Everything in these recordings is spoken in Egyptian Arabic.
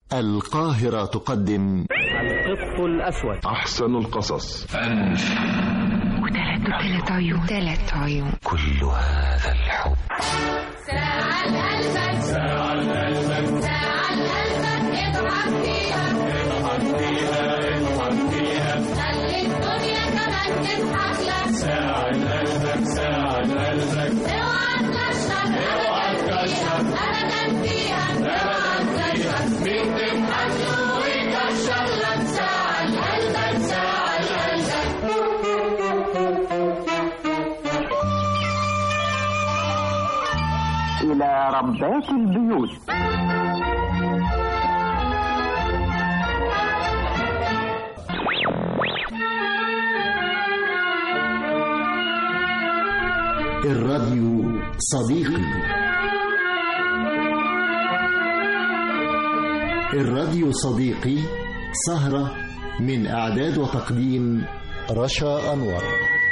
القاهرة تقدم القط الأسود أحسن القصص وثلاث وثلاث عيون ثلاث عيون كل هذا الحب ساعة لقلبك ساعة لقلبك ساعة لقلبك اضحك فيها اضحك فيها اضحك فيها خلي الدنيا كمان تضحك لك ساعة لقلبك ساعة لقلبك اوعى تكشر اوعى تكشر ابدا فيها اوعى تكشر مين تضحك له ويكشر لك ساعة لقلبك ساعة لقلبك إلى ربات البيوت الراديو صديقي الراديو صديقي سهرة من إعداد وتقديم رشا أنور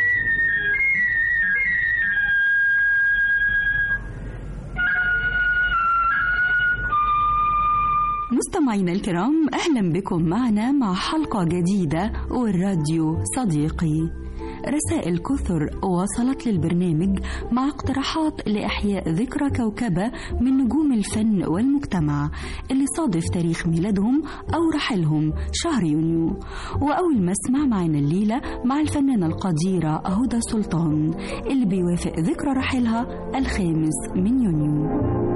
مستمعينا الكرام اهلا بكم معنا مع حلقه جديده والراديو صديقي رسائل كثر وصلت للبرنامج مع اقتراحات لاحياء ذكرى كوكبه من نجوم الفن والمجتمع اللي صادف تاريخ ميلادهم او رحلهم شهر يونيو واول ما اسمع معنا الليله مع الفنانه القديره هدى سلطان اللي بيوافق ذكرى رحلها الخامس من يونيو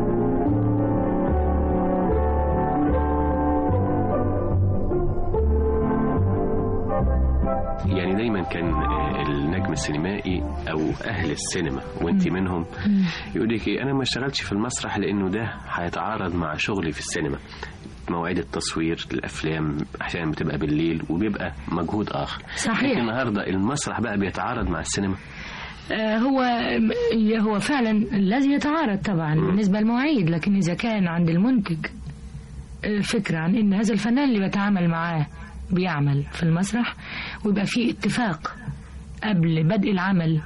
يعني دايما كان آه، النجم السينمائي او اهل السينما وانت منهم يقول لك إيه انا ما اشتغلتش في المسرح لانه ده هيتعارض مع شغلي في السينما مواعيد التصوير الافلام احيانا بتبقى بالليل وبيبقى مجهود اخر صحيح. لكن النهارده المسرح بقى بيتعارض مع السينما آه، هو هو فعلا الذي يتعارض طبعا بالنسبة للمواعيد لكن إذا كان عند المنتج آه، فكرة عن إن هذا الفنان اللي بتعامل معاه بيعمل في المسرح ويبقى في اتفاق قبل بدء العمل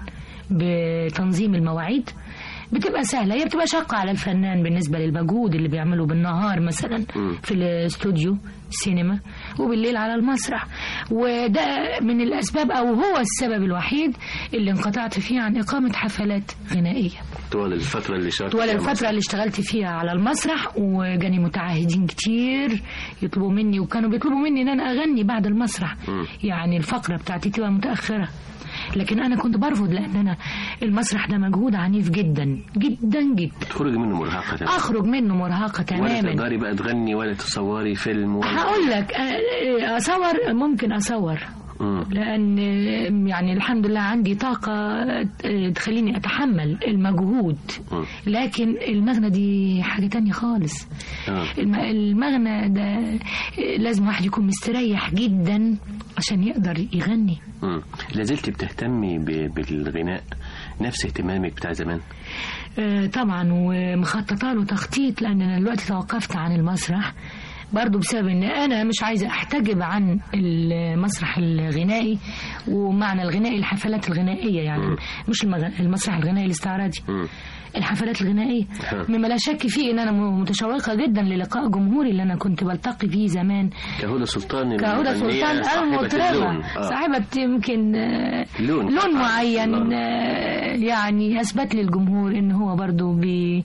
بتنظيم المواعيد بتبقى سهلة هي بتبقى شاقة على الفنان بالنسبة للمجهود اللي بيعمله بالنهار مثلا في الاستوديو سينما وبالليل على المسرح وده من الأسباب أو هو السبب الوحيد اللي انقطعت فيه عن إقامة حفلات غنائية طوال الفتره اللي شاركت طوال فيها الفترة اللي اشتغلت فيها على المسرح وجاني متعهدين كتير يطلبوا مني وكانوا بيطلبوا مني ان انا اغني بعد المسرح مم. يعني الفقرة بتاعتي تبقى متأخرة لكن انا كنت برفض لان انا المسرح ده مجهود عنيف جدا جدا جدا تخرجي منه مرهقه تماما اخرج منه مرهقة ولا تماما تقدري بقى تغني ولا تصوري فيلم ولا هقول لك آه، اصور ممكن اصور مم. لان يعني الحمد لله عندي طاقة آه، تخليني اتحمل المجهود مم. لكن المغنى دي حاجة تانية خالص آه. الم- المغنى ده لازم واحد يكون مستريح جدا عشان يقدر يغني مم. لازلت بتهتمي ب- بالغناء نفس اهتمامك بتاع زمان آه، طبعا ومخططه له تخطيط لان انا دلوقتي توقفت عن المسرح برضو بسبب ان انا مش عايزه احتجب عن المسرح الغنائي ومعنى الغنائي الحفلات الغنائيه يعني مش المغ- المسرح الغنائي الاستعراضي مم. الحفلات الغنائيه ها. مما لا شك فيه ان انا م- متشوقه جدا للقاء جمهوري اللي انا كنت بلتقي فيه زمان كهدى سلطان كهدى المغنية سلطان صاحبة المطربة اللون. آه. صاحبة يمكن آه، لون. لون آه. معين لون. آه، يعني أثبت للجمهور إن هو برضو بي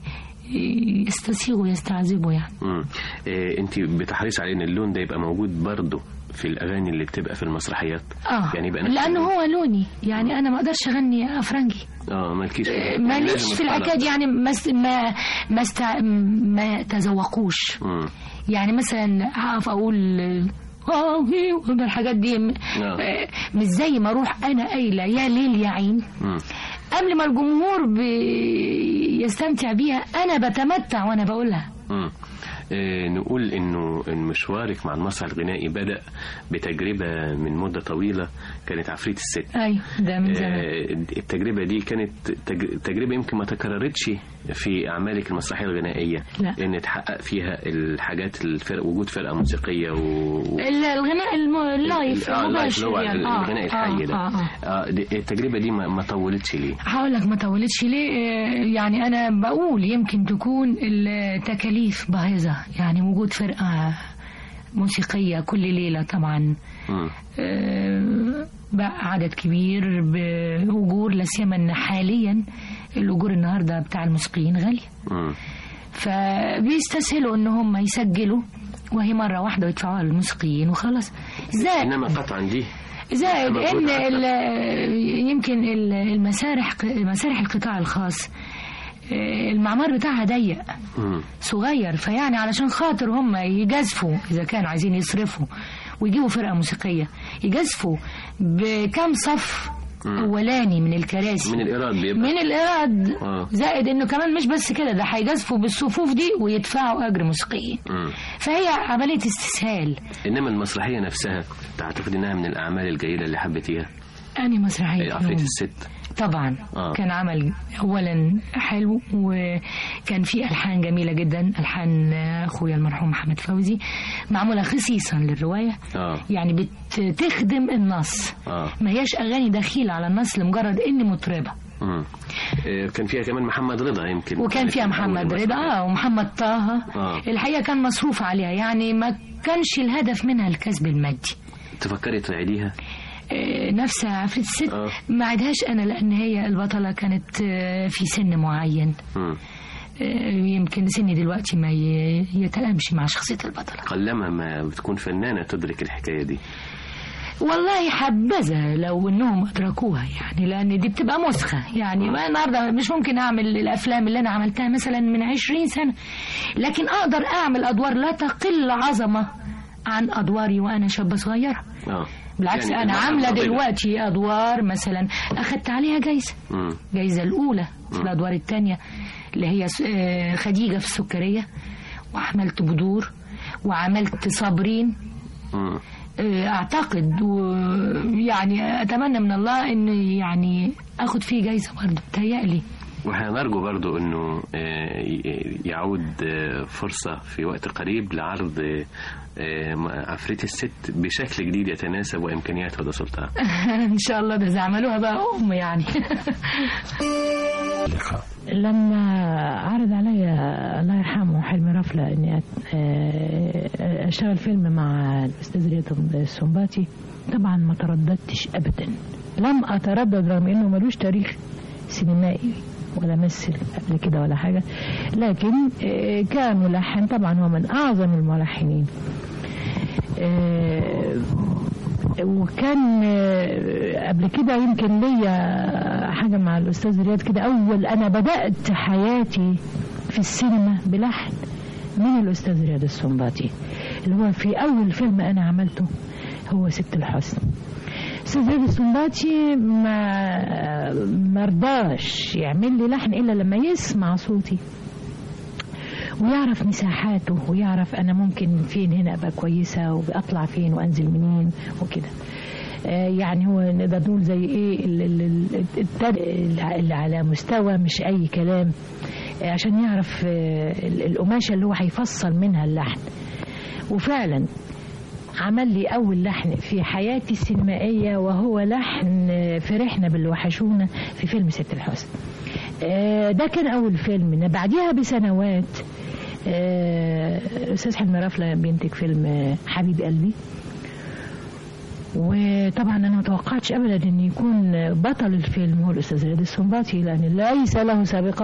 يستسيغ ويستعذبه يعني مم. إيه انت بتحرص على ان اللون ده يبقى موجود برضه في الاغاني اللي بتبقى في المسرحيات اه يعني يبقى نفس لأنه اللون. هو لوني يعني أنا ما أقدرش أغني أفرنجي اه مالكيش آه، ماليش في الحكاية دي يعني ما است- ما ما, است... ما تذوقوش مم. يعني مثلا هقف أقول اه هي الحاجات دي م- آه. آه، مش زي ما اروح انا قايله يا ليل يا عين مم. قبل ما الجمهور بيستمتع بيها انا بتمتع وانا بقولها مم. إيه نقول انه إن مشوارك مع المسرح الغنائي بدا بتجربه من مده طويله كانت عفريت الست ايوه ده من زمان آه، التجربة دي كانت تج- تجربة يمكن ما تكررتش في أعمالك المسرحية الغنائية لا. إن تحقق فيها الحاجات الفرق وجود فرقة موسيقية و... و... ال- الغناء الم- اللايف آه، اللايف اللي هو المباشر يعني آه، الغناء الحي ده آه، آه. آه، دي- التجربة دي ما, ما طولتش ليه؟ هقول لك ما طولتش ليه آه، يعني انا بقول يمكن تكون التكاليف باهظه يعني وجود فرقه موسيقية كل ليلة طبعا مم. آه، بقى عدد كبير بأجور لا سيما إن حاليا الأجور النهاردة بتاع الموسيقيين غالية مم. فبيستسهلوا إن هم يسجلوا وهي مرة واحدة ويدفعوها للموسيقيين وخلاص زائد انما قطعا دي زائد مجهود ان أكتر. ال- يمكن ال- المسارح مسارح القطاع الخاص آه، المعمار بتاعها ضيق مم. صغير فيعني علشان خاطر هم يجازفوا اذا كانوا عايزين يصرفوا ويجيبوا فرقه موسيقيه يجازفوا بكم صف مم. اولاني من الكراسي من الإيراد بيبقى من الايراد آه. زائد انه كمان مش بس كده ده هيجازفوا بالصفوف دي ويدفعوا اجر موسيقيين مم. فهي عمليه استسهال انما المسرحيه نفسها تعتقد انها من الاعمال الجيده اللي حبيتيها اني مسرحيه إيه، عفريت فنون. الست طبعا آه. كان عمل اولا حلو وكان فيه الحان جميله جدا الحان اخويا المرحوم محمد فوزي معموله خصيصا للروايه اه يعني بتخدم النص اه ما هياش اغاني دخيله على النص لمجرد اني مطربه مم. إيه، كان فيها كمان محمد رضا يمكن وكان فيها محمد رضا آه ومحمد طه آه. الحقيقه كان مصروف عليها يعني ما كانش الهدف منها الكسب المادي تفكري تعيديها آه، نفس عفريت الست آه. ما عدهاش انا لان هي البطله كانت آه، في سن معين مم. آه، يمكن سني دلوقتي ما ي- يتلامش مع شخصية البطلة قلما ما بتكون فنانه تدرك الحكايه دي والله حبذا لو انهم ادركوها يعني لان دي بتبقى مسخة يعني ما النهارده مش ممكن اعمل الافلام اللي انا عملتها مثلا من عشرين سنة لكن اقدر اعمل ادوار لا تقل عظمة عن ادواري وانا شابة صغيرة اه بالعكس يعني انا المرأة عاملة الناضجة. دلوقتي ادوار مثلا اخدت عليها جايزة مم. الجايزة الأولى في الأدوار الثانية اللي هي س- آه، خديجة في السكرية وعملت بدور وعملت صابرين مم. آه، أعتقد ويعني أتمنى من الله إن يعني أخد فيه جايزة برضه بتهيألي وهنرجو برضو انه آه، ي- يعود آه، فرصة في وقت قريب لعرض آه، آه، عفريت الست بشكل جديد يتناسب وامكانيات هدى سلطان إن شاء الله ده إذا عملوها بقى أم يعني لما عرض عليا الله يرحمه حلمي رفلة اني أت- آه، اشتغل فيلم مع الاستاذ رياض السنباتي طبعا ما ترددتش ابدا لم اتردد رغم انه ملوش تاريخ سينمائي ولا مثل قبل كده ولا حاجة لكن آه، كملحن طبعا هو من أعظم الملحنين آه، وكان آه، قبل كده يمكن ليا حاجة مع الأستاذ رياض كده أول أنا بدأت حياتي في السينما بلحن من الأستاذ رياض السنباطي اللي هو في أول فيلم أنا عملته هو ست الحسن أستاذ رياض السنباطي ما مرضاش يعمل لي لحن إلا لما يسمع صوتي ويعرف مساحاته ويعرف انا ممكن فين هنا ابقى كويسه واطلع فين وانزل منين وكده آه، يعني هو نقدر نقول زي ايه ال- ال- ال- التر- اللي على مستوى مش اي كلام آه، عشان يعرف آه، ال- القماشه اللي هو هيفصل منها اللحن وفعلا عمل لي اول لحن في حياتي السينمائيه وهو لحن آه، فرحنا باللي وحشونا في فيلم ست الحسن آه، ده كان اول فيلم بعديها بسنوات آه، الاستاذ حلمي رفله بينتج فيلم آه، حبيب قلبي وطبعا انا ما توقعتش ابدا ان يكون بطل الفيلم هو الاستاذ رياض السنباطي لان ليس له سابقه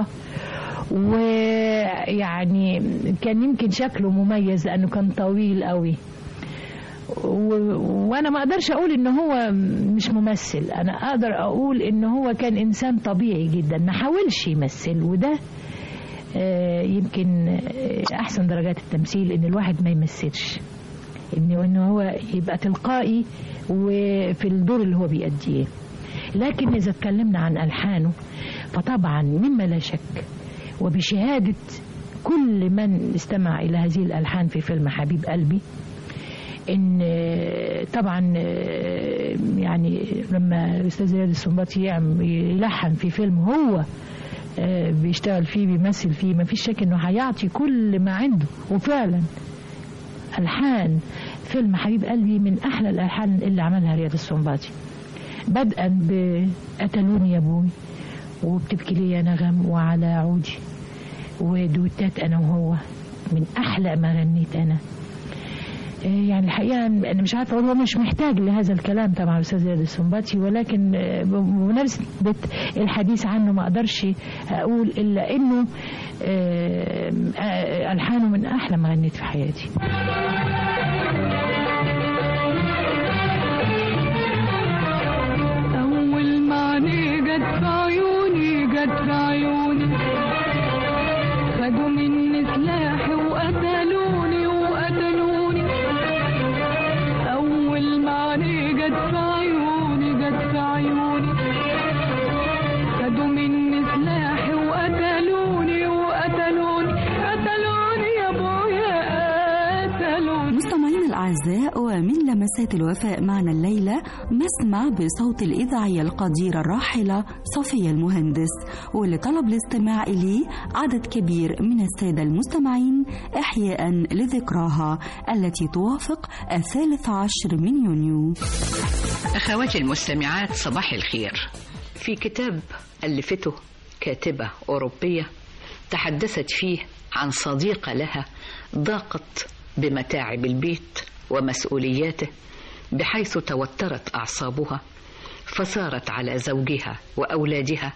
ويعني كان يمكن شكله مميز لانه كان طويل قوي و... وانا ما اقدرش اقول ان هو مش ممثل انا اقدر اقول ان هو كان انسان طبيعي جدا ما حاولش يمثل وده آه، يمكن آه، احسن درجات التمثيل ان الواحد ما يمثلش انه انه هو يبقى تلقائي وفي الدور اللي هو بيأديه لكن اذا اتكلمنا عن الحانه فطبعا مما لا شك وبشهاده كل من استمع الى هذه الالحان في فيلم حبيب قلبي ان آه، طبعا آه، يعني لما الاستاذ رياض السنباطي يعمل يلحن في فيلم هو آه، بيشتغل فيه بيمثل فيه ما فيش شك انه هيعطي كل ما عنده وفعلا الحان فيلم حبيب قلبي من احلى الالحان اللي عملها رياض السنباطي بدءا بقتلوني يا ابوي وبتبكي لي يا نغم وعلى عودي ودوتات انا وهو من احلى ما غنيت انا يعني الحقيقة أنا مش عارفة أقول هو مش محتاج لهذا الكلام طبعا أستاذ زياد السنباطي ولكن آه، بمناسبة الحديث عنه ما أقدرش أقول إلا إنه آه، آه، ألحانه من أحلى ما غنيت في حياتي أول معني جت في عيوني جت في عيوني خدوا مني سلاحي وقتلوني وقتلوني أول معني جت في عيوني جت في عيوني خدوا مني سلاحي وقتلوني وقتلوني قتلوني يا ابويا قتلوني مستمعينا الأعزاء ومن لمسات الوفاء معنا الليلة نسمع بصوت الإذاعية القديرة الراحلة صفية المهندس واللي طلب الاستماع إليه عدد كبير من السادة المستمعين إحياء لذكراها التي توافق الثالث عشر من يونيو أخواتي المستمعات صباح الخير في كتاب ألفته كاتبة أوروبية تحدثت فيه عن صديقة لها ضاقت بمتاعب البيت ومسؤولياته بحيث توترت أعصابها فسارت على زوجها وأولادها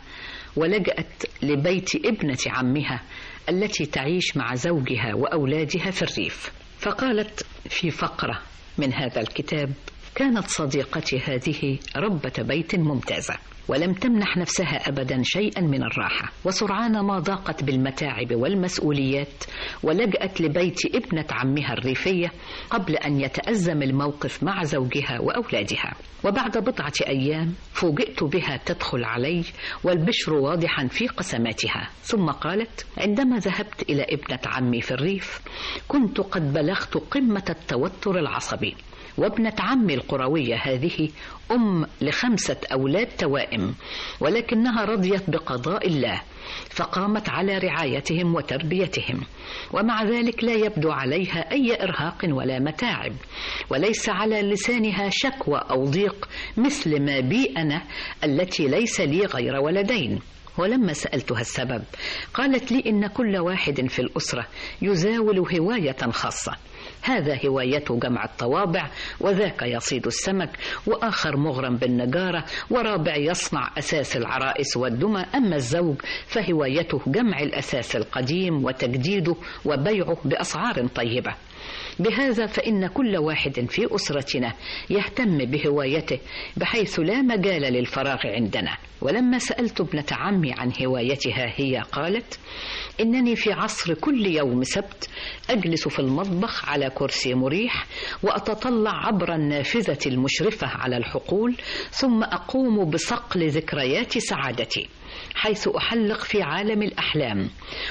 ولجأت لبيت ابنة عمها التي تعيش مع زوجها وأولادها في الريف فقالت في فقرة من هذا الكتاب كانت صديقتي هذه ربة بيت ممتازة ولم تمنح نفسها أبدا شيئا من الراحة وسرعان ما ضاقت بالمتاعب والمسؤوليات ولجأت لبيت ابنة عمها الريفية قبل أن يتأزم الموقف مع زوجها وأولادها وبعد بضعة أيام فوجئت بها تدخل علي والبشر واضحا في قسماتها ثم قالت عندما ذهبت إلى ابنة عمي في الريف كنت قد بلغت قمة التوتر العصبي وابنة عمي القروية هذه أم لخمسة أولاد توائم ولكنها رضيت بقضاء الله فقامت على رعايتهم وتربيتهم ومع ذلك لا يبدو عليها أي إرهاق ولا متاعب وليس على لسانها شكوى أو ضيق مثل ما بي أنا التي ليس لي غير ولدين ولما سألتها السبب قالت لي إن كل واحد في الأسرة يزاول هواية خاصة هذا هوايته جمع الطوابع وذاك يصيد السمك وآخر مغرم بالنجارة ورابع يصنع أساس العرائس والدمى أما الزوج فهوايته جمع الأساس القديم وتجديده وبيعه بأسعار طيبة بهذا فإن كل واحد في أسرتنا يهتم بهوايته بحيث لا مجال للفراغ عندنا ولما سألت ابنة عمي عن هوايتها هي قالت إنني في عصر كل يوم سبت أجلس في المطبخ على كرسي مريح وأتطلع عبر النافذة المشرفة على الحقول ثم أقوم بصقل ذكريات سعادتي حيث أحلق في عالم الأحلام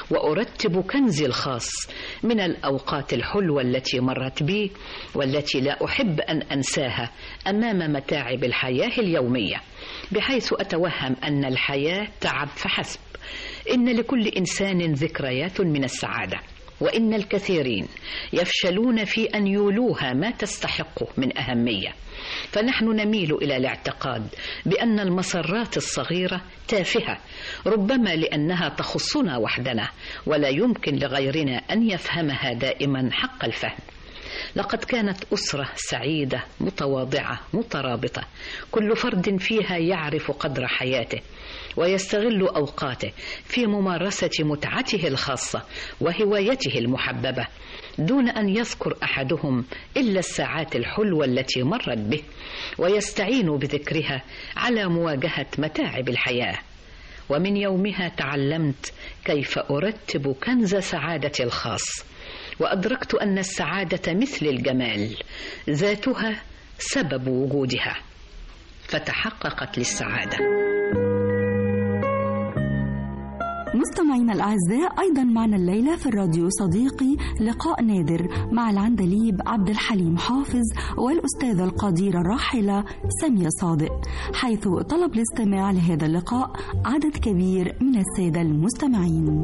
وأرتب كنزي الخاص من الأوقات الحلوة التي مرت بي والتي لا أحب أن أنساها أمام متاعب الحياة اليومية بحيث أتوهم أن الحياة تعب فحسب إن لكل إنسان ذكريات من السعادة وإن الكثيرين يفشلون في أن يولوها ما تستحقه من أهمية فنحن نميل إلى الاعتقاد بأن المسرات الصغيرة تافهة ربما لأنها تخصنا وحدنا ولا يمكن لغيرنا أن يفهمها دائما حق الفهم لقد كانت أسرة سعيدة متواضعة مترابطة كل فرد فيها يعرف قدر حياته ويستغل أوقاته في ممارسة متعته الخاصة وهوايته المحببة دون أن يذكر أحدهم إلا الساعات الحلوة التي مرت به ويستعين بذكرها على مواجهة متاعب الحياة ومن يومها تعلمت كيف أرتب كنز سعادتي الخاص وأدركت أن السعادة مثل الجمال ذاتها سبب وجودها فتحققت لي السعاده مستمعينا الأعزاء أيضا معنا الليلة في الراديو صديقي لقاء نادر مع العندليب عبد الحليم حافظ والأستاذة القديرة الراحلة سامية صادق حيث طلب الاستماع لهذا اللقاء عدد كبير من السادة المستمعين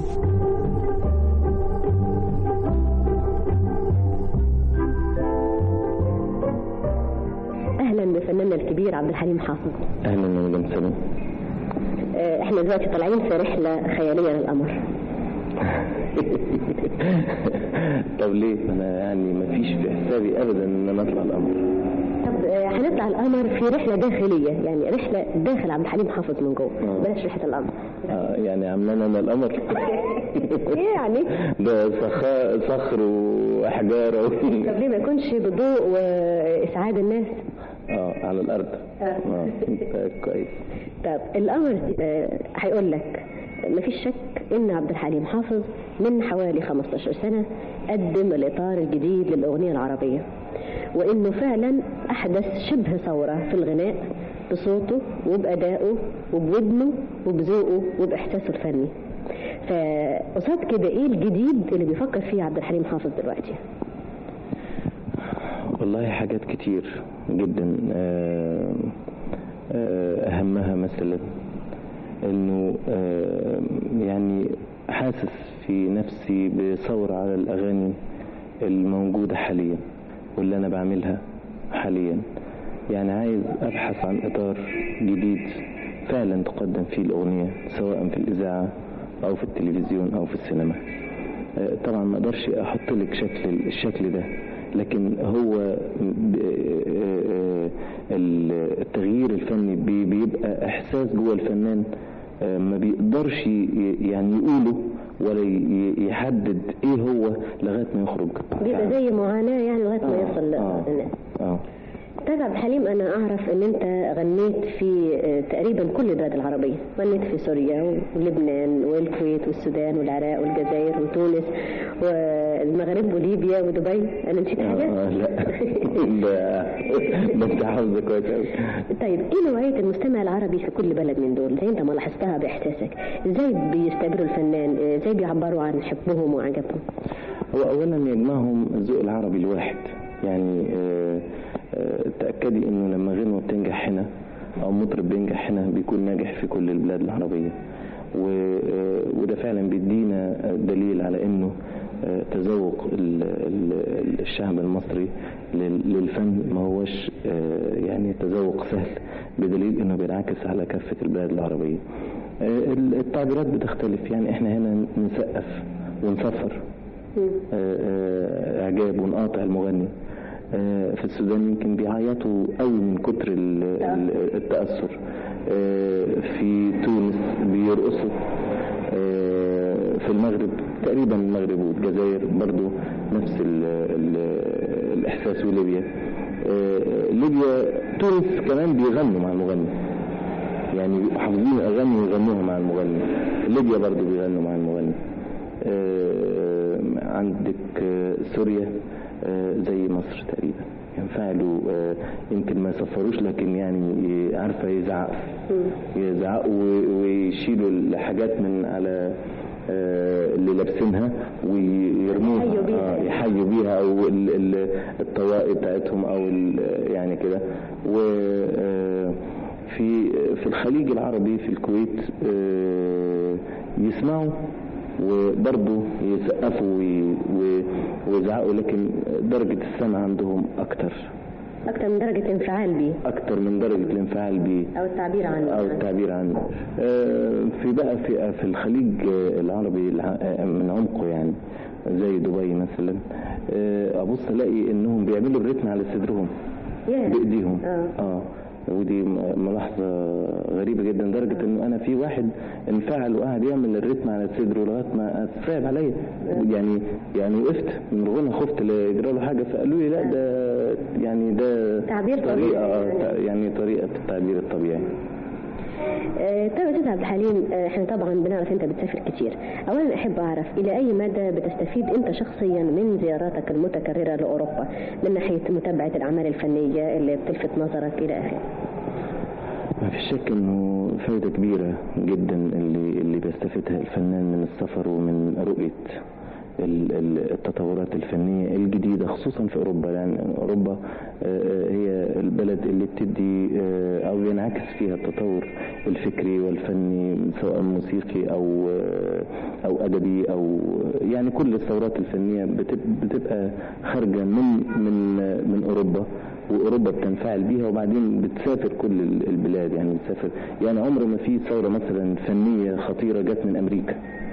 اهلا بفناننا الكبير عبد الحليم حافظ اهلا يا مدام سلام آه، احنا دلوقتي طالعين في رحله خياليه للقمر طب ليه انا يعني ما فيش في حسابي ابدا ان انا اطلع القمر طب آه، هنطلع القمر في رحله داخليه يعني رحله داخل عبد الحليم حافظ من جوه بلاش رحله القمر آه يعني عاملين انا القمر يعني ده صخا- صخر واحجار و... طب ليه ما يكونش بضوء واسعاد الناس اه على الارض اه طيب كويس طب القمر آه، هيقول لك مفيش شك ان عبد الحليم حافظ من حوالي 15 سنه قدم الاطار الجديد للاغنيه العربيه وانه فعلا احدث شبه ثوره في الغناء بصوته وبادائه وبودنه وبذوقه وباحساسه الفني فقصاد كده ايه الجديد اللي بيفكر فيه عبد الحليم حافظ دلوقتي والله حاجات كتير جدا آه، آه، أهمها مثلا إنه آه، يعني حاسس في نفسي بثورة على الأغاني الموجودة حاليا واللي أنا بعملها حاليا يعني عايز أبحث عن إطار جديد فعلا تقدم فيه الأغنية سواء في الإذاعة أو في التلفزيون أو في السينما آه، طبعا ما اقدرش احط لك شكل الشكل ده لكن هو ب- آه، آه، التغيير الفني بي- بيبقى احساس جوه الفنان آه، ما بيقدرش ي- يعني يقوله ولا ي- يحدد ايه هو لغايه ما يخرج بيبقى زي معاناه يعني لغايه ما يوصل للناس اه طيب عبد الحليم انا اعرف ان انت غنيت في آه، تقريبا كل البلاد العربيه غنيت في سوريا ولبنان والكويت والسودان والعراق والجزائر وتونس والمغرب وليبيا ودبي انا نسيت حاجه آه، لا ده ده انت حافظه كويس قوي طيب ايه نوعيه المستمع العربي في كل بلد من دول زي انت ما لاحظتها باحساسك ازاي بيستقبلوا الفنان آه، ازاي بيعبروا عن حبهم وعجبهم هو اولا يجمعهم الذوق العربي الواحد يعني آه، آه، تاكدي انه لما غنوه بتنجح هنا او مطرب بينجح هنا بيكون ناجح في كل البلاد العربيه و- آه، وده فعلا بيدينا دليل على انه آه، تذوق ال- ال- الشعب المصري لل- للفن ما هوش آه، يعني تذوق سهل بدليل انه بينعكس على كافه البلاد العربيه آه، التعبيرات بتختلف يعني احنا هنا نسقف ونصفر آه، آه، اعجاب ونقاطع المغني آه، في السودان يمكن بيعيطوا قوي من كتر ال- ال- التاثر آه، في تونس بيرقصوا آه، في المغرب تقريبا المغرب والجزائر برضو نفس ال ال الاحساس وليبيا آه، ليبيا تونس كمان بيغنوا مع المغني يعني بيبقوا حافظين اغاني ويغنوها مع المغني ليبيا برضو بيغنوا مع المغني آه، عندك آه، سوريا آه، زي مصر تقريبا ينفعلوا آه، يمكن ما يصفروش لكن يعني ي- عارفه يزعقوا يزعقوا و- ويشيلوا الحاجات من على آه، اللي لابسينها ويرموها يحيوا بيها. آه، يحيوا بيها او ال- ال- الطواقي بتاعتهم او ال- يعني كده و آه، في في الخليج العربي في الكويت آه، يسمعوا وبرضه يسقفوا وي- و- ويزعقوا لكن درجة السمع عندهم أكتر اكتر من درجه انفعال بيه أكتر من درجة الانفعال بيه او التعبير عنه أو التعبير عنه آه، في بقى في في الخليج آه، العربي الع- آه، من عمقه يعني زي دبي مثلا آه، أبص ألاقي إنهم بيعملوا الريتم على صدرهم ياه. بإيديهم آه. اه ودي م- ملاحظة غريبة جدا لدرجة انه انا في واحد انفعل وقعد يعمل الريتم على صدره لغاية ما صعب عليا يعني يعني وقفت من الغنى خفت لا يجرى له حاجة فقالوا لي لا ده يعني ده تعبير طريقة طبيعي. آه، ت- يعني طريقة التعبير الطبيعي آه، طيب يا استاذ عبد الحليم آه، احنا طبعا بنعرف انت بتسافر كتير اولا احب اعرف الى اي مدى بتستفيد انت شخصيا من زياراتك المتكرره لاوروبا من ناحيه متابعه الاعمال الفنيه اللي بتلفت نظرك الى اخره ما في شك انه فايدة كبيرة جدا اللي اللي بيستفيدها الفنان من السفر ومن رؤية ال- ال- التطورات الفنية الجديدة خصوصا في أوروبا لأن أوروبا آه، هي البلد اللي بتدي آه، أو ينعكس فيها التطور الفكري والفني سواء موسيقي أو آه، أو أدبي أو يعني كل الثورات الفنية بتب- بتبقى خارجة من من من أوروبا واوروبا بتنفعل بيها وبعدين بتسافر كل ال- البلاد يعني بتسافر يعني عمر ما في ثوره مثلا فنيه خطيره جت من امريكا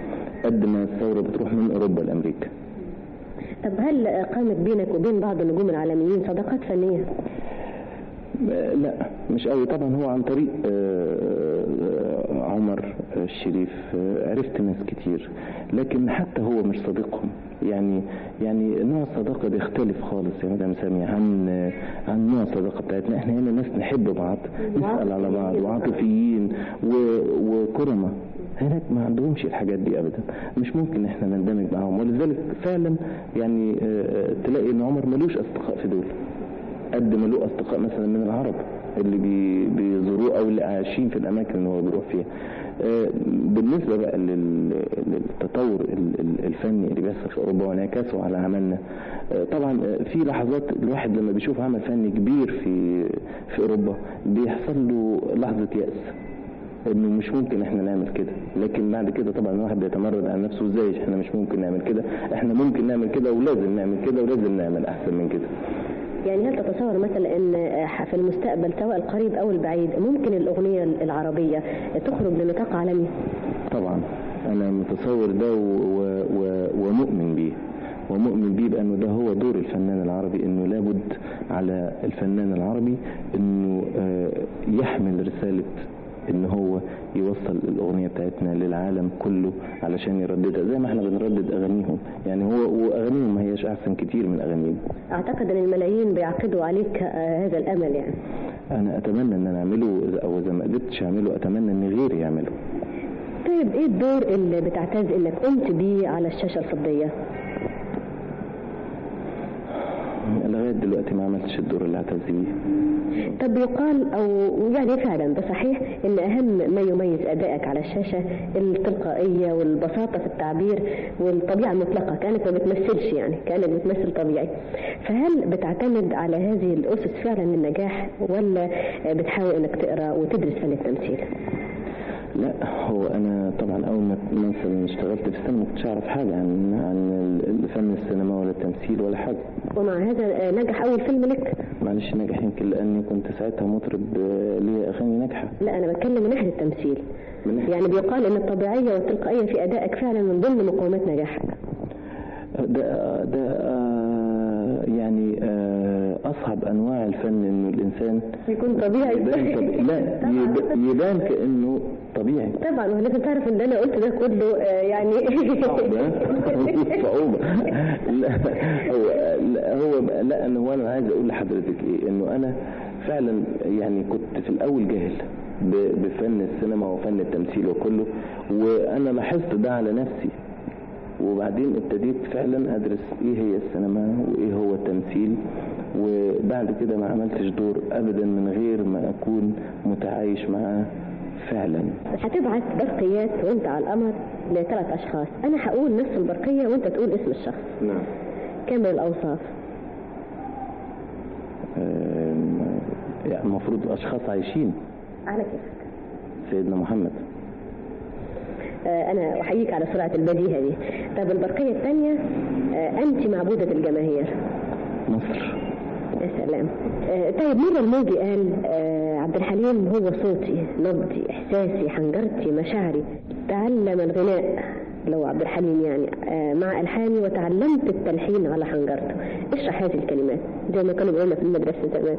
قد ما الثوره بتروح من اوروبا لامريكا طب هل قامت بينك وبين بعض النجوم العالميين صداقات فنية؟ آه، لا مش قوي طبعا هو عن طريق آه، آه، عمر الشريف آه، عرفت ناس كتير لكن حتى هو مش صديقهم يعني يعني نوع الصداقه بيختلف خالص يا مدام سامية عن عن نوع الصداقه بتاعتنا احنا هنا ناس نحب بعض نسال على بعض وعاطفيين و- وكرمه هناك ما عندهمش الحاجات دي ابدا مش ممكن احنا نندمج معاهم ولذلك فعلا يعني آه، آه، تلاقي ان عمر ملوش اصدقاء في دول قد ما له اصدقاء مثلا من العرب اللي بي- بيزوروه او اللي عايشين في الاماكن اللي هو بيروح فيها آه، بالنسبه بقى لل- للتطور ال- ال- الفني اللي بيحصل في اوروبا وانعكاسه على عملنا آه، طبعا آه، في لحظات الواحد لما بيشوف عمل فني كبير في في اوروبا بيحصل له لحظه يأس انه مش ممكن احنا نعمل كده لكن بعد كده طبعا الواحد بيتمرد على نفسه ازاي احنا مش ممكن نعمل كده احنا ممكن نعمل كده ولازم نعمل كده ولازم نعمل احسن من كده يعني هل تتصور مثلا ان في المستقبل سواء القريب او البعيد ممكن الاغنيه العربيه تخرج لنطاق عالمي؟ طبعا انا متصور ده و... و... و... ومؤمن بيه ومؤمن بيه بانه ده هو دور الفنان العربي انه لابد على الفنان العربي انه آه، يحمل رساله ان هو يوصل الاغنيه بتاعتنا للعالم كله علشان يرددها زي ما احنا بنردد اغانيهم يعني هو واغانيهم ما هياش احسن كتير من اغانينا اعتقد ان الملايين بيعقدوا عليك آه، هذا الامل يعني انا اتمنى ان انا اعمله او اذا ما قدرتش اعمله اتمنى ان غيري يعمله طيب ايه الدور اللي بتعتز انك قمت بيه على الشاشه الفضيه؟ لغايه دلوقتي ما عملتش الدور اللي اعتز بيه طب يقال او يعني فعلا ده صحيح ان اهم ما يميز ادائك على الشاشه التلقائيه والبساطه في التعبير والطبيعه المطلقه كانك ما بتمثلش يعني كانك بتمثل طبيعي فهل بتعتمد على هذه الاسس فعلا للنجاح ولا بتحاول انك تقرا وتدرس فن التمثيل؟ لا هو انا طبعا اول ما مثلا اشتغلت في السينما ما كنتش اعرف حاجه عن عن فن السينما ولا التمثيل ولا حاجه ومع هذا آه، نجح اول فيلم لك معلش نجح يمكن لاني كنت ساعتها مطرب آه، ليا اغاني ناجحه لا انا بتكلم من ناحيه التمثيل من ناحية- يعني بيقال ان الطبيعيه والتلقائيه في ادائك فعلا من ضمن مقومات نجاحك ده ده آه، يعني آه، اصعب انواع الفن انه الانسان يكون طبيعي يبان طبيعي لا يب- يبان كانه طبيعي طبعا ولازم تعرف ان انا قلت ده كله آه، يعني صعوبة لا هو لا هو لا انا هو انا عايز اقول لحضرتك ايه انه انا فعلا يعني كنت في الاول جاهل ب- بفن السينما وفن التمثيل وكله وانا لاحظت ده على نفسي وبعدين ابتديت فعلا ادرس ايه هي السينما وايه هو التمثيل وبعد كده ما عملتش دور ابدا من غير ما اكون متعايش معاه فعلا هتبعت برقيات وانت على القمر لثلاث اشخاص انا هقول نفس البرقيه وانت تقول اسم الشخص نعم كامل الاوصاف آم، يعني المفروض اشخاص عايشين على كيفك سيدنا محمد آه، انا احييك على سرعه البديهه دي طب البرقيه الثانيه انت معبوده الجماهير مصر يا سلام آه، طيب مره الموجي قال آه، عبد الحليم هو صوتي نبضي احساسي حنجرتي مشاعري تعلم الغناء لو عبد الحليم يعني آه، مع الحاني وتعلمت التلحين على حنجرته اشرح هذه الكلمات زي ما كانوا بيقولوا في المدرسه زمان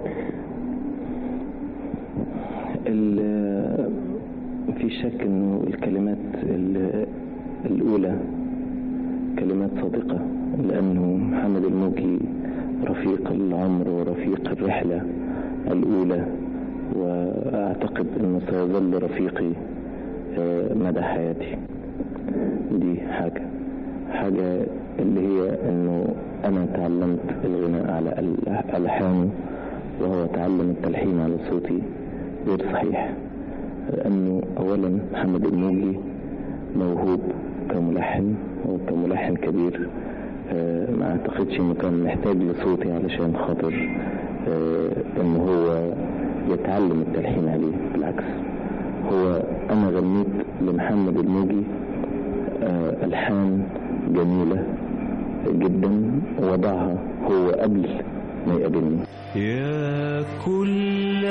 ال- في شك انه الكلمات ال- الاولى كلمات صادقة لانه محمد الموجي رفيق العمر ورفيق الرحلة الاولى واعتقد انه سيظل رفيقي آه، مدى حياتي دي حاجة حاجة اللي هي انه انا تعلمت الغناء على ال- الحان وهو تعلم التلحين على صوتي غير صحيح لأنه أولا محمد الموجي موهوب كملحن وكملحن كبير آه، ما أعتقدش إنه كان محتاج لصوتي علشان خاطر آه، إنه هو يتعلم التلحين عليه بالعكس هو أنا غنيت لمحمد الموجي آه، ألحان جميلة جدا وضعها هو قبل ما يقابلني يا كل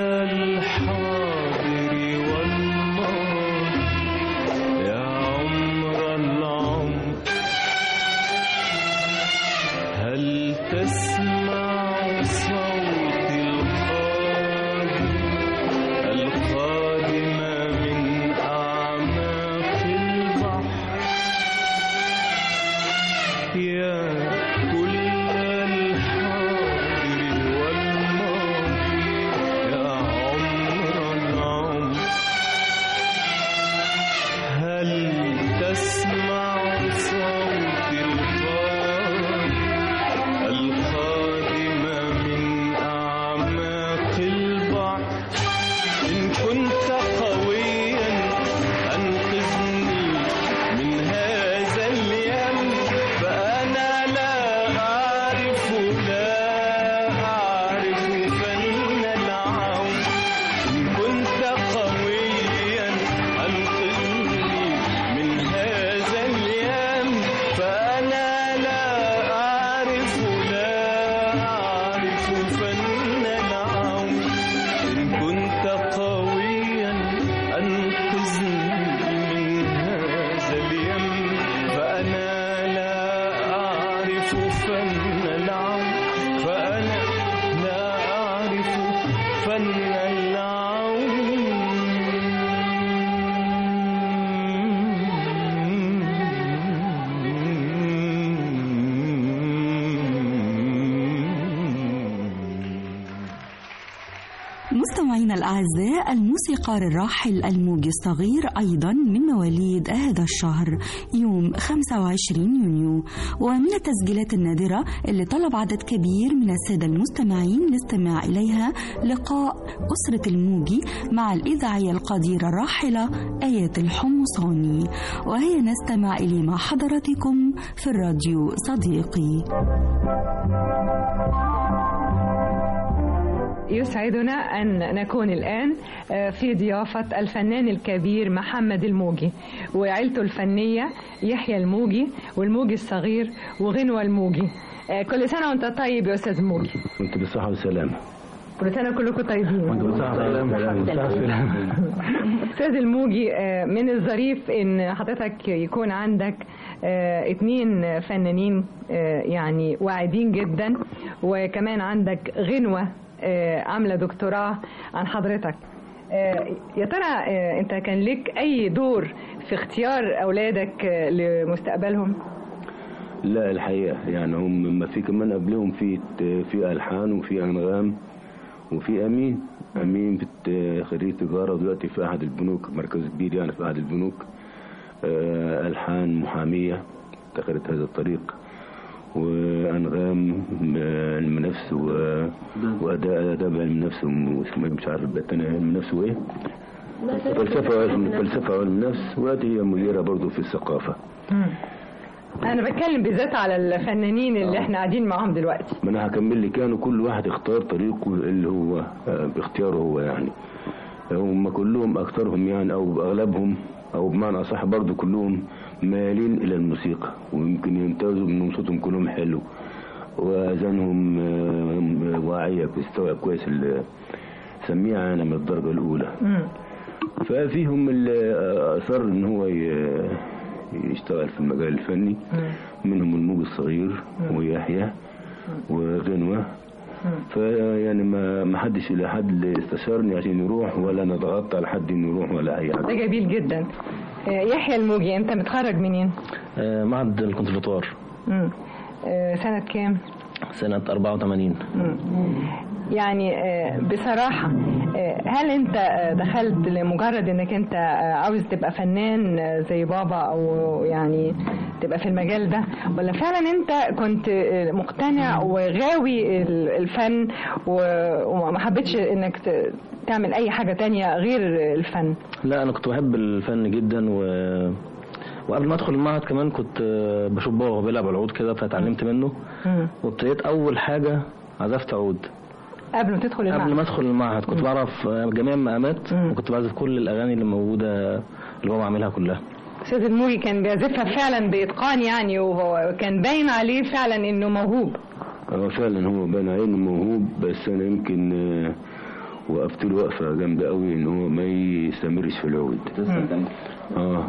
الحاضر والماضي يا عمر العمر فن العون إن كنت قويا أنقذني من هذا اليم فأنا لا أعرف فن العون فأنا لا أعرف فن مستمعينا الأعزاء الموسيقار الراحل الموجي الصغير أيضا من مواليد هذا الشهر يوم 25 يونيو ومن التسجيلات النادرة اللي طلب عدد كبير من السادة المستمعين الاستماع إليها لقاء أسرة الموجي مع الإذاعية القديرة الراحلة آيات الحمصاني وهي نستمع إليه مع حضراتكم في الراديو صديقي يسعدنا أن نكون الآن في ضيافة الفنان الكبير محمد الموجي وعيلته الفنية يحيى الموجي والموجي الصغير وغنوة الموجي كل سنة وأنت طيب يا أستاذ موجي كنت بالصحة والسلامة كل سنة كلكم طيبين وانتم بالصحة والسلامة أستاذ الموجي من الظريف إن حضرتك يكون عندك اتنين فنانين يعني واعدين جدا وكمان عندك غنوة عاملة دكتوراه عن حضرتك يا ترى انت كان لك اي دور في اختيار اولادك لمستقبلهم لا الحقيقة يعني هم ما في كمان قبلهم في في ألحان وفي أنغام وفي أمين أمين في خريج تجارة ودلوقتي في أحد البنوك مركز كبير يعني في أحد البنوك ألحان محامية اتخذت هذا الطريق وانغام علم نفس و... واداء اداب علم نفس واسمه مش عارف التاني علم نفس وايه فلسفه وعلم فلسفه وعلم نفس وهذه هي مديره برضه في الثقافه انا بتكلم بالذات على الفنانين اللي احنا قاعدين معاهم دلوقتي ما انا هكمل لك يعني كل واحد اختار طريقه اللي هو باختياره هو يعني هم كلهم اكثرهم يعني او اغلبهم او بمعنى اصح برضه كلهم مالين الى الموسيقى ويمكن يمتازوا من صوتهم كلهم حلو واذانهم واعيه بتستوعب كويس سميعه انا من الدرجه الاولى ففيهم اللي اصر ان هو يشتغل في المجال الفني منهم الموج الصغير ويحيى وغنوه فيعني ما ما حدش الى حد استشارني عشان يروح ولا انا ضغطت على حد انه يروح ولا اي حاجه ده جميل جدا يحيى الموجي انت متخرج منين؟ آه معهد الكونسرفتوار آه سنة كام؟ سنة 84 مم. يعني آه بصراحة هل انت دخلت لمجرد انك انت عاوز تبقى فنان زي بابا او يعني تبقى في المجال ده ولا فعلا انت كنت مقتنع وغاوي الفن وما حبيتش انك تعمل اي حاجة تانية غير الفن لا انا كنت بحب الفن جدا و وقبل ما ادخل المعهد كمان كنت بشوف بابا بيلعب العود كده فتعلمت منه وابتديت اول حاجة عزفت عود قبل ما تدخل المعهد قبل ما ادخل المعهد كنت بعرف جميع المقامات وكنت بعزف كل الاغاني اللي موجوده اللي بابا عاملها كلها استاذ الموجي كان بيعزفها فعلا باتقان يعني وكان باين عليه فعلا انه موهوب هو فعلا هو باين عليه انه موهوب بس انا يمكن وقفت له وقفه جامده قوي ان هو ما يستمرش في العود اه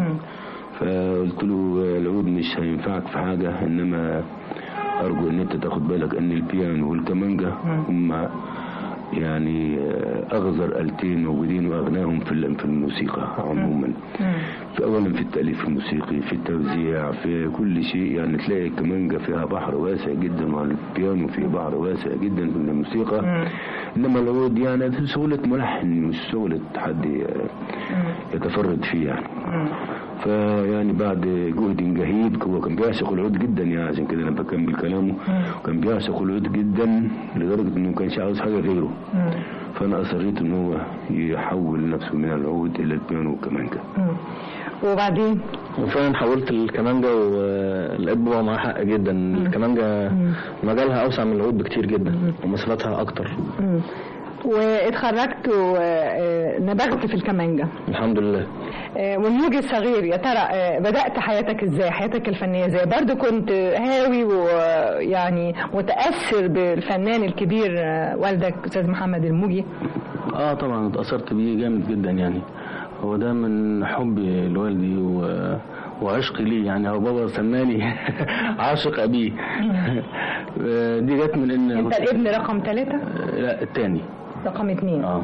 فقلت له العود مش هينفعك في حاجه انما ارجو ان انت تاخد بالك ان البيانو والكمانجا هم يعني اغزر التين موجودين واغناهم في في الموسيقى عموما في اولا في التاليف الموسيقي في التوزيع في كل شيء يعني تلاقي الكمانجا فيها بحر واسع جدا والبيانو فيه بحر واسع جدا في الموسيقى انما العود يعني سهوله ملحن مش سهوله حد يتفرد فيه يعني فيعني بعد جهد جهيد هو كان بيعشق العود جدا يعني عشان كده انا بكمل كلامه كان بيعشق العود جدا لدرجه انه ما كانش عاوز حاجه غيره فانا اصريت ان هو يحول نفسه من العود الى البيانو والكمانجا وبعدين وفعلا حولت الكمانجا ولقيت بابا معاه حق جدا الكمانجا مجالها اوسع من العود بكتير جدا ومسافاتها اكتر واتخرجت ونبغت في الكمانجة الحمد لله آه، والموج الصغير يا ترى آه، بدأت حياتك ازاي حياتك الفنية ازاي برضو كنت هاوي ويعني متأثر بالفنان الكبير آه، والدك أستاذ محمد الموجي اه طبعا اتأثرت بيه جامد جدا يعني هو ده من حبي لوالدي و... وعشقي ليه يعني هو بابا سماني عاشق ابيه آه، دي جت من ان انت الابن رقم ثلاثة لا التاني رقم اثنين اه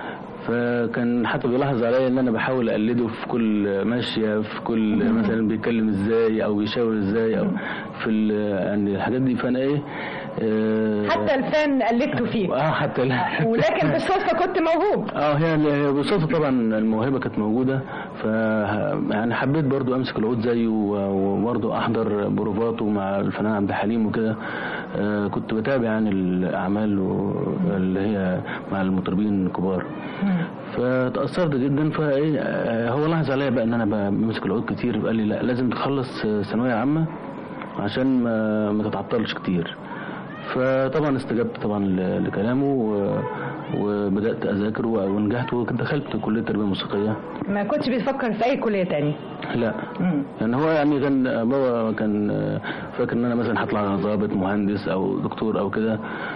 فكان حتى بيلاحظ عليا ان انا بحاول اقلده في كل ماشيه في كل مثلا بيتكلم ازاي او بيشاور ازاي او في ال- يعني الحاجات دي فانا ايه آه، حتى الفن قلدته فيه اه حتى ال- ولكن بالصدفة كنت موهوب اه هي هي بالصدفه طبعا الموهبه كانت موجوده ف يعني حبيت برضو امسك العود زيه و- وبرضو احضر بروفاته مع الفنان عبد الحليم وكده آه كنت بتابع يعني الاعمال و- اللي هي مع المطربين الكبار فتاثرت جدا فايه آه، هو لاحظ عليا بقى ان انا بمسك العود كتير قال لي لا لازم تخلص آه، ثانويه عامه عشان ما, ما تتعطلش كتير فطبعا استجبت طبعا ل- لكلامه و- وبدات اذاكر و- ونجحت ودخلت كليه تربيه موسيقيه ما كنتش بتفكر في أي كلية تاني لا يعني هو يعني كان بابا كان فاكر ان انا مثلا هطلع ضابط مهندس او دكتور او كده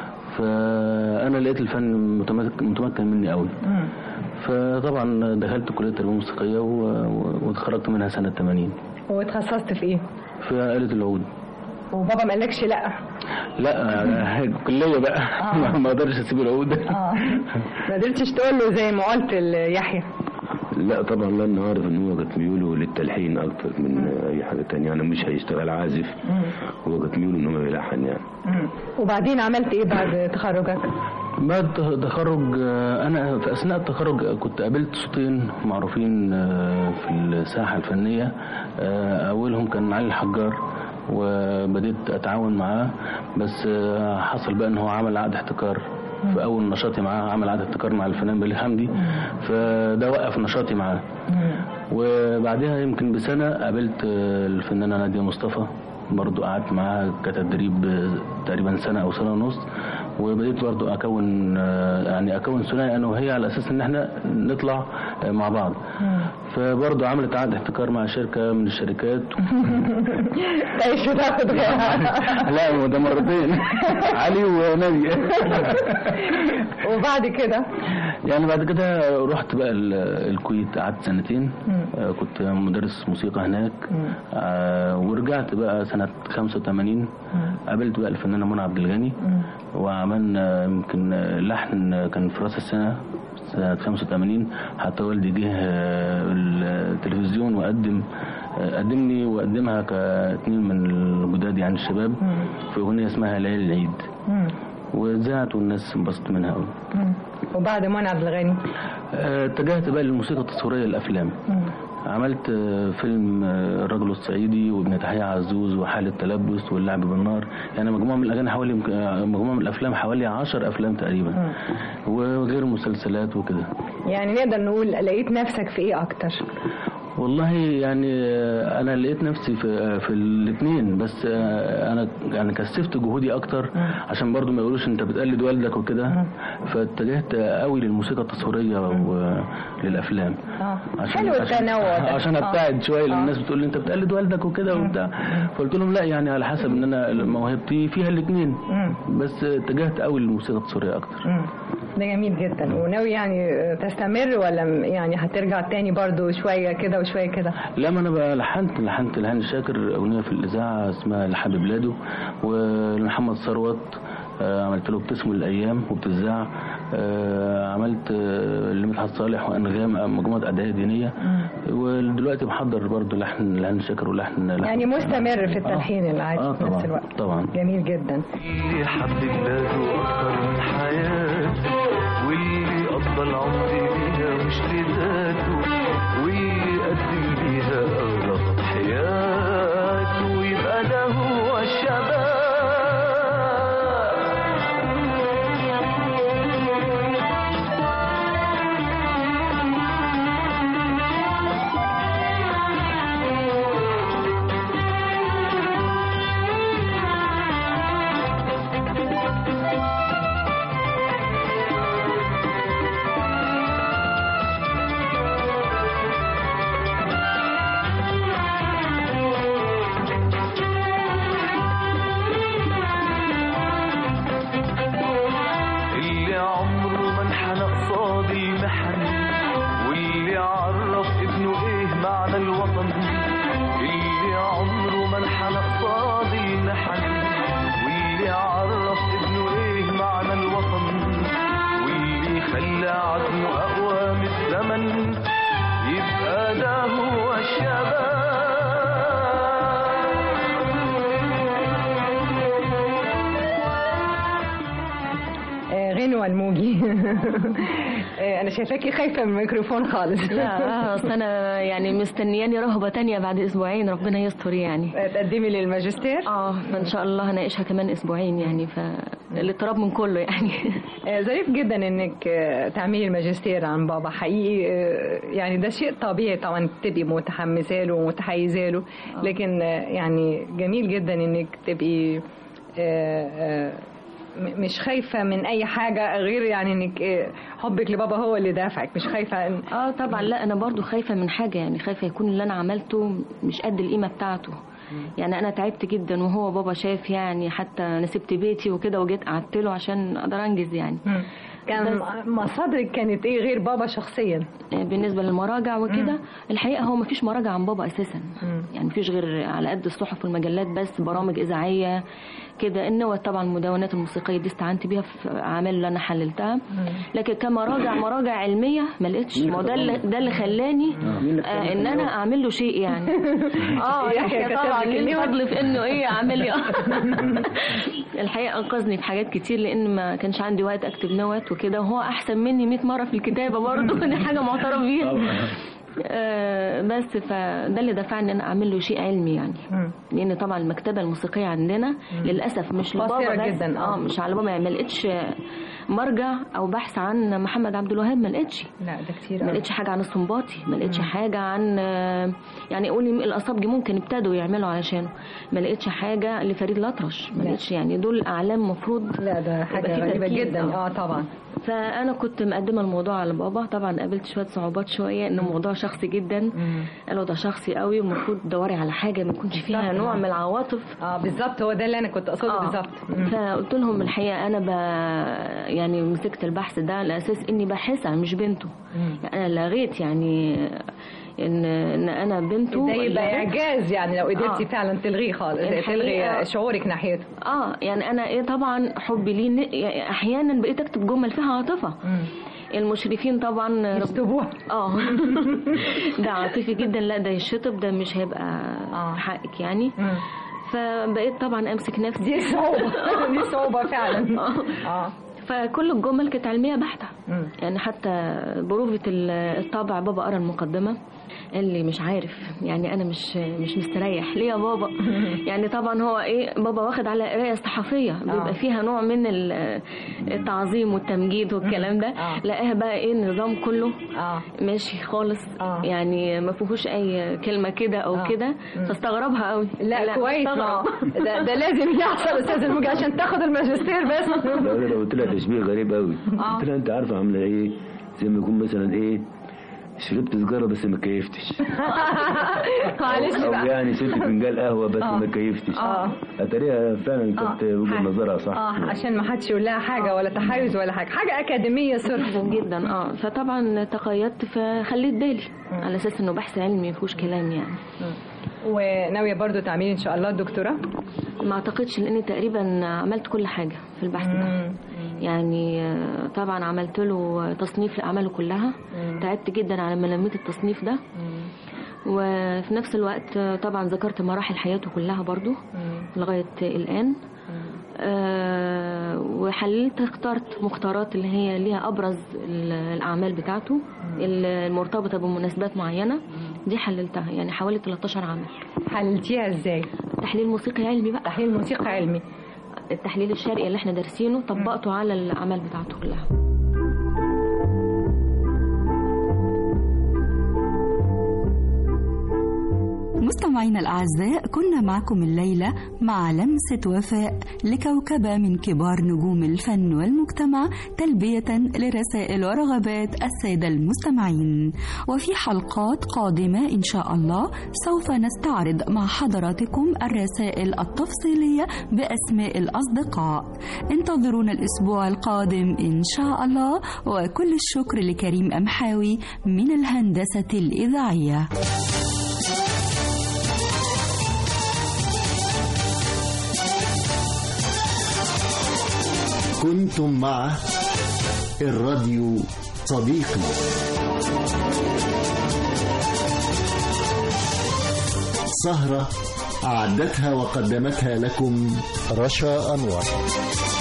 فانا لقيت الفن متمك- متمكن مني قوي فطبعا دخلت كليه تربيه موسيقيه و- و- واتخرجت منها سنه 80 واتخصصت في ايه في آلة العود وبابا ما قالكش لا لا كلية بقى آه. ما اقدرش اسيب العود اه ما قدرتش تقول له زي ما قلت ليحيى لا طبعا لانه عارف ان هو كانت ميوله للتلحين اكتر من اي حاجه تانية يعني مش هيشتغل عازف هو كانت ميوله ان هو يلحن يعني مم. وبعدين عملت ايه بعد تخرجك بعد التخرج آه، انا في اثناء التخرج كنت قابلت صوتين معروفين آه، في الساحه الفنيه آه، اولهم كان علي الحجار وبديت اتعاون معاه بس آه، حصل بقى ان هو عمل عقد احتكار في اول نشاطي معاه عمل عقد احتكار مع الفنان بليغ حمدي فده وقف نشاطي معاه وبعدها يمكن بسنة قابلت آه، الفنانة نادية مصطفى برضو قعدت معاها كتدريب آه، تقريبا سنة أو سنة ونص وبديت برضو أكون آه، يعني أكون ثنائي أنا وهي على أساس إن إحنا نطلع آه، مع بعض فبرضو عملت عقد احتكار مع شركة من الشركات تعيش وتاخد غيرها لا هو ده مرتين علي ونادية وبعد كده يعني بعد كده رحت بقى ال- الكويت قعدت سنتين آه، كنت مدرس موسيقى هناك آه، ورجعت بقى سنة 85 قابلت بقى الفنانة منى عبد الغني وعملنا يمكن لحن كان في راس السنة سنة 85 حتى والدي جه آه، التلفزيون وقدم آه، قدمني وقدمها كاتنين من الجداد يعني الشباب في أغنية اسمها ليالي العيد مم. واتذاعت والناس انبسطت منها قوي مم. وبعد منى عبد الغني آه، اتجهت بقى للموسيقى التصويرية الأفلام عملت آه، فيلم آه، الرجل الصعيدي وابن تحية عزوز وحالة تلبس واللعب بالنار يعني مجموعة من الأغاني حوالي يمكن- آه، مجموعة من الأفلام حوالي عشر أفلام تقريبا وغير مسلسلات وكده يعني نقدر نقول لقيت نفسك في ايه اكتر والله يعني آه، انا لقيت نفسي في آه، في الاثنين بس آه، انا يعني كثفت جهودي اكتر عشان برضو ما يقولوش انت بتقلد والدك وكده فاتجهت قوي للموسيقى التصويريه وللافلام اه عشان حلو التنوع ده عشان آه. ابتعد شويه لان آه. الناس بتقول لي انت بتقلد والدك وكده وبتاع فقلت لهم لا يعني على حسب ان انا موهبتي فيها الاثنين بس اتجهت قوي للموسيقى التصويريه اكتر مم. ده جميل جدا وناوي يعني تستمر ولا م- يعني هترجع تاني برضو شوية كده وشوية كده لا ما انا بقى لحنت لحنت لهاني شاكر اغنيه في الاذاعه اسمها لحبيب بلاده ولمحمد ثروت آه، عملت له بتسمو الايام وبتذاع آه، عملت آه، لمدحت صالح وانغام آه، مجموعه ادعيه دينيه ودلوقتي بحضر برضه لحن لهاني شاكر ولحن لحن يعني مستمر في التلحين العادي اه في نفس طبعا الوقت طبعا جميل جدا اللي حب بلاده أكتر من حياته واللي قضى العمر بيها مش لذاته واللي قدم بيها أغلى تضحياته يبقى ده هو الشباب آه، غنوة الموجي آه، انا شايفاكي خايفه من الميكروفون خالص لا اصل انا يعني مستنياني رهبه تانية بعد اسبوعين ربنا يستر يعني تقدمي للماجستير اه فان شاء الله هناقشها كمان اسبوعين يعني فالاضطراب من كله يعني آه، ظريف جدا انك آه، تعملي الماجستير عن بابا حقيقي آه، يعني ده شيء طبيعي طبعا تبقي متحمسه له ومتحيزه له لكن آه، يعني جميل جدا انك تبقي آه، آه، م- مش خايفه من اي حاجه غير يعني انك آه، حبك لبابا هو اللي دافعك مش خايفه إن- اه طبعا لا انا برضو خايفه من حاجه يعني خايفه يكون اللي انا عملته مش قد القيمه بتاعته يعني انا تعبت جدا وهو بابا شاف يعني حتى انا سبت بيتي وكده وجيت قعدت له عشان اقدر انجز يعني كان مصادرك كانت ايه غير بابا شخصيا بالنسبه للمراجع وكده الحقيقه هو مفيش مراجع عن بابا اساسا يعني مفيش غير على قد الصحف والمجلات بس برامج اذاعيه كده ان طبعا المدونات الموسيقيه دي استعنت بيها في اعمال اللي انا حللتها لكن كمراجع مراجع علميه ما لقيتش ما هو ده اللي ده اللي خلاني آه ان انا اعمل له شيء يعني اه يحيى يحيى كتب طبعا لك ليه النوت. الفضل في انه ايه عامل لي الحقيقه انقذني في حاجات كتير لان ما كانش عندي وقت اكتب نوت وكده وهو احسن مني 100 مره في الكتابه برضه دي حاجه معترف بيها آه، بس فده اللي دفعني ان انا اعمل له شيء علمي يعني لان طبعا المكتبه الموسيقيه عندنا للاسف مش لبابا قصيرة بس جداً، آه. اه مش على بابا يعني ما لقيتش مرجع او بحث عن محمد عبد الوهاب ما لقيتش لا ده كتير ما أوي. لقيتش حاجه عن السنباطي ما لقيتش مم. حاجه عن آه، يعني قولي الاصابجي ممكن ابتدوا يعملوا علشانه ما لقيتش حاجه لفريد الأطرش ما لا. لقيتش يعني دول اعلام مفروض لا ده حاجه يبقى في غريبه تركيز، جدا اه طبعا فانا كنت مقدمه الموضوع على بابا طبعا قابلت شويه صعوبات شويه ان الموضوع شخصي جدا قالوا ده شخصي قوي ومفروض تدوري على حاجه ما يكونش فيها بالظبط. نوع من العواطف اه بالظبط هو ده اللي انا كنت اقصده آه. بالظبط فقلت لهم الحقيقه انا ب... يعني مسكت البحث ده على اساس اني باحثها مش بنته يعني انا لغيت يعني ان ان انا بنته ده يبقى لغيت- اعجاز يعني لو قدرتي آه. فعلا تلغيه خالص الحقيقة- تلغي شعورك ناحيته اه يعني انا ايه طبعا حبي ليه ن- يعني احيانا بقيت اكتب جمل فيها عاطفه المشرفين طبعا يكتبوها اه ده عاطفي جدا لا ده يشطب ده مش هيبقى حقك يعني فبقيت طبعا امسك نفسي دي صعوبة دي صعوبة فعلا اه فكل الجمل كانت علميه بحته يعني حتى بروفة ال- الطابع بابا قرا المقدمه قال لي مش عارف يعني انا مش مش مستريح ليه يا بابا يعني طبعا هو ايه بابا واخد على قرايه صحفيه بيبقى فيها نوع من ال- التعظيم والتمجيد والكلام ده لقاها بقى ايه النظام كله ماشي خالص يعني ما فيهوش اي كلمه كده او كده فاستغربها قوي لا, كويس ما مستغرب. ده, ده لازم يحصل استاذ الموجي عشان تاخد الماجستير بس لا انا لو قلت لها تشبيه غريب قوي آه. قلت لها انت عارفه عامله ايه زي ما يكون مثلا ايه شربت سيجاره بس ما كيفتش معلش او بقى يعني شربت فنجان قهوه بس آه. ما كيفتش آه. اتاريها فعلا كانت وجهه نظرها صح اه عشان ما حدش يقول لها حاجه ولا تحيز ولا حاجه حاجه اكاديميه صرف جدا اه فطبعا تقيدت فخليت بالي على اساس انه بحث علمي ما فيهوش كلام يعني وناويه برضو تعملي ان شاء الله الدكتوراه ما اعتقدش لاني تقريبا عملت كل حاجه في البحث ده يعني آه، طبعا عملت له تصنيف لاعماله كلها تعبت جدا على ما لميت التصنيف ده وفي نفس الوقت آه، طبعا ذكرت مراحل حياته كلها برضو لغايه الان آه، وحللت اخترت مختارات اللي هي ليها ابرز ال- الاعمال بتاعته المرتبطه بمناسبات معينه دي حللتها يعني حوالي 13 عمل حللتيها ازاي تحليل موسيقي علمي بقى تحليل موسيقي علمي التحليل الشرقي اللي احنا دارسينه طبقته على الاعمال بتاعته كلها مستمعينا الأعزاء كنا معكم الليلة مع لمسة وفاء لكوكبة من كبار نجوم الفن والمجتمع تلبية لرسائل ورغبات السادة المستمعين وفي حلقات قادمة إن شاء الله سوف نستعرض مع حضراتكم الرسائل التفصيلية بأسماء الأصدقاء انتظرونا الأسبوع القادم إن شاء الله وكل الشكر لكريم أمحاوي من الهندسة الإذاعية كنتم مع الراديو صديقي سهرة أعدتها وقدمتها لكم رشا أنور